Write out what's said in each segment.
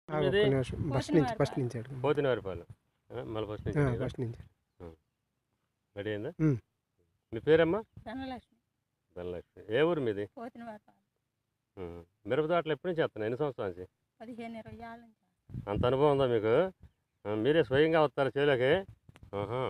ఆ, ఇది ఒక్క నిమిషం ఫస్ట్ నుంచి ఫస్ట్ నుంచి అడుగు పోతినవారిపాలెం ఆ, మళ్ళీ ఫస్ట్ నుంచి ఆ, అడిగారా? ఫస్ట్ నుంచి రెడీ అయిందా ఉమ్. మీ పేరమ్మా ధనలక్ష్మి ధనలక్ష్మి ఏ ఊరు మీది పోతిన వారి ఉమ్. మిరప తోటలు ఎప్పటి నుంచి చేస్తున్నా ఎన్ని సంవత్సరాల నుంచి పదిహేను ఇరవై ఏళ్ళ నుంచి అంత అనుభవం ఉందా మీకు ఆ, మీరే స్వయంగా వస్తారు చేలోకి ఆహా.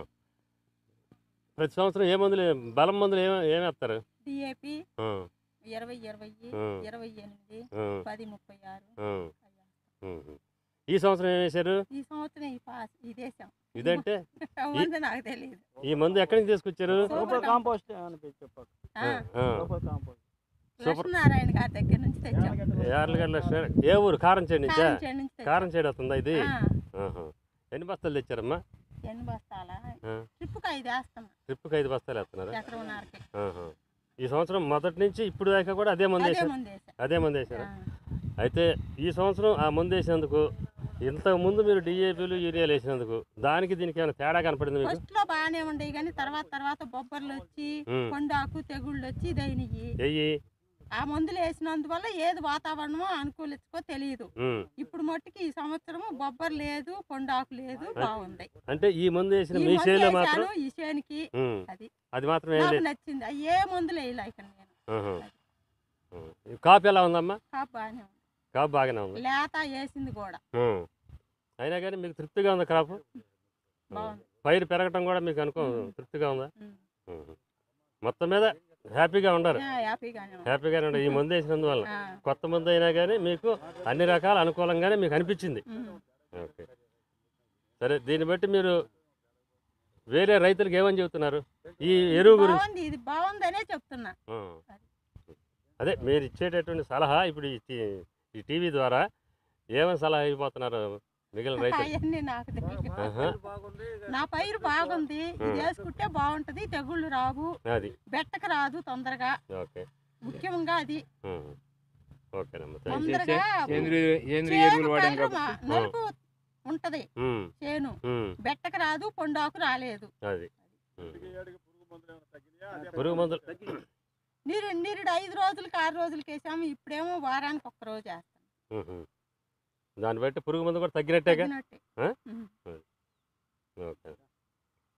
ప్రతి సంవత్సరం ఏ మందులు బలం మందులు ఏమి ఏమి వేస్తారు డిఏపి ఆ, ఇరవై ఇరవై ఆ. ఇరవై ఎనిమిది ఆ, పది ముప్పై ఆరు ఆ, అయ్యా. ఉమ్. ఈ సంవత్సరం ఏం వేశారు ఈ సంవత్సరం ఈ పాస్ ఈ దేశం ఇదంటే ముందు నాకు తెలియదు ఈ మందు ఎక్కడి నుంచి తీసుకొచ్చారు సూపర్ కాంపోస్ట్ అని చెప్పారు ఆ, ఆ, సూపర్ కాంపోస్ట్ సూపర్ లక్ష్మీనారాయణ గారి దగ్గర నుంచి తెచ్చాం యార్లగడ్డ లక్ష్మీ ఏ ఊరు కారం చేడు నుంచా కారం చేను నుంచి తెచ్చాం కారం చేడు వస్తుందా ఇది ఆ, ఆహా. ఎన్ని బస్తాలు తెచ్చారమ్మా ఎన్ని బస్తాలా ఆ. ట్రిప్కి ఐదు వేస్తాం ట్రిప్కి ఐదు బస్తాలు వేస్తున్నారా ఎకరన్నరకి ఆహా. ఈ సంవత్సరం మొదటి నుంచి ఇప్పుడు దాకా కూడా అదే మందు అదే వేసారు ముందు వేసాం అదే మందు వేసారా ఆ, అయితే ఈ సంవత్సరం ఆ మందు వేసినందుకు ఇంతకు ముందు మీరు డిఏపీలు యూరియాలు వేసినందుకు దానికి దీనికి ఏమైనా తేడా కనపడింది మీకు ఫస్ట్ లో బాగానే ఉండేవి కానీ తర్వాత తర్వాత బొబ్బర్లు వచ్చి ఉమ్. కొండాకు తెగుళ్ళు వచ్చి దైనయ్యి ఎయ్యి ఆ మందులు వేసినందువల్ల ఏది వాతావరణమో అనుకూలించుకో తెలియదు ఉమ్. ఇప్పుడు మట్టుకి ఈ సంవత్సరం బొబ్బర్ లేదు కొండాకు లేదు బాగుంది అంటే ఈ మందు వేసిన ఈ మీ మందు చేలో వేశాను, మాత్రం ఈ చేనికి ఉమ్. అది అది మాత్రం ఏం నాకు లేదు నచ్చింది అయ్యి ఏ మందులు వేయలేక నేను ఆహా. ఉమ్. ఈ కాపు ఎలా ఉందమ్మా కాపు బాగానే ఉంది కాపు బాగానే ఉంది లేత వేసింది కూడా ఉమ్. అయినా కానీ మీకు తృప్తిగా ఉంది క్రాప్ బాగుంది పైరు పెరగటం కూడా మీకు అనుకో ఉమ్. తృప్తిగా ఉందా ఉమ్. ఉమ్. మొత్తం మీద హ్యాపీగా ఉండాలి ఆ, హ్యాపీగానే ఉంది హ్యాపీగానే ఉండాలి ఈ మందు వేసినందువల్ల ఆ, కొత్త మందు అయినా కానీ మీకు అన్ని రకాల అనుకూలంగానే మీకు అనిపించింది ఉమ్. ఓకే సరే దీన్ని బట్టి మీరు వేరే రైతులకు ఏమని చెబుతున్నారు ఈ ఎరువు గురించి బాగుంది ఇది బాగుందనే చెప్తున్నా ఆ. అదే మీరు ఇచ్చేటటువంటి సలహా ఇప్పుడు ఈ టీ- ఈ టీవీ ద్వారా ఏమని సలహా ఇవ్వబోతున్నారు మిగిలిన రైతులు అవన్నీ నాకు తెలియదు ఆహా. నా పైరు బాగుంది ఇది వేసుకుంటే బాగుంటది తెగుళ్ళు రావు అది బెట్టకు రాదు తొందరగా ఓకే ముఖ్యంగా అది ఉమ్. ఓకేనమ్మా థ్యాంక్ యూ. తొందరగా సేంద్రియ సేంద్రియ చేను ఎరువులు వాడాం కలరు కాబట్టి మా- నలుపు ఉంటది ఉమ్, చేను ఉమ్, బెట్టకు రాదు పొండాకు రాలేదు అది ఉమ్. పురుగు మందులు నీరు నీరుడు ఐదు రోజులకి ఆరు రోజులకి వేసాము ఇప్పుడేమో వారానికి ఒక్క రోజు వేస్తాం ఉహు. దాన్ని బట్టి పురుగు మందు కూడా తగ్గినట్టేగా తగ్గినట్టే ఆ? ఉమ్. ఓకే